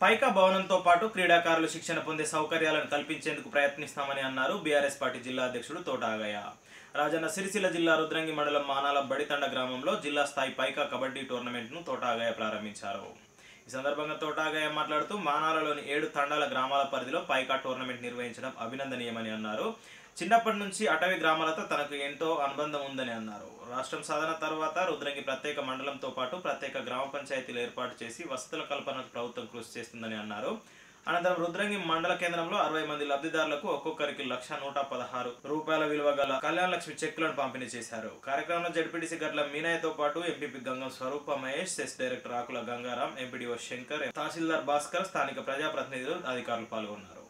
పైకా భవనంతో పాటు క్రీడాకారులు శిక్షణ పొందే సౌకర్యాలను కల్పించేందుకు ప్రయత్నిస్తామని అన్నారు బీఆర్ఎస్ పార్టీ జిల్లా అధ్యక్షుడు తోటాగయ్య రాజన్న సిరిసిల్ల జిల్లా రుద్రంగి మండలం మానాల బడితండ గ్రామంలో జిల్లా స్థాయి పైకా కబడ్డీ టోర్నమెంట్ను తోటాగయ్య ప్రారంభించారు ఈ సందర్భంగా తోటాగయ్య మాట్లాడుతూ మానాలలోని ఏడు తండాల గ్రామాల పరిధిలో పైకా టోర్నమెంట్ నిర్వహించడం అభినందనీయమని అన్నారు చిన్నప్పటి నుంచి అటవీ గ్రామాలతో తనకు ఎంతో అనుబంధం ఉందని అన్నారు రాష్ట్రం సాధన తర్వాత రుద్రంగి ప్రత్యేక మండలంతో పాటు ప్రత్యేక గ్రామ పంచాయతీలు ఏర్పాటు చేసి వసతుల కల్పనకు ప్రభుత్వం కృషి చేస్తుందని అన్నారు అనంతరం రుద్రంగి మండల కేంద్రంలో అరవై మంది లబ్ధిదారులకు ఒక్కొక్కరికి లక్ష నూట పదహారు రూపాయల విలువ గల కళ్యాణ లక్ష్మి చెక్కులను పంపిణీ చేశారు కార్యక్రమంలో జడ్పీటీసీ గట్ల మీనాయ్యతో పాటు MPP Gangam Swarupa Mahesh CESS director Akula Gangaram MPDO Shankar tahsildar Bhaskar స్థానిక ప్రజాప్రతినిధులు అధికారులు పాల్గొన్నారు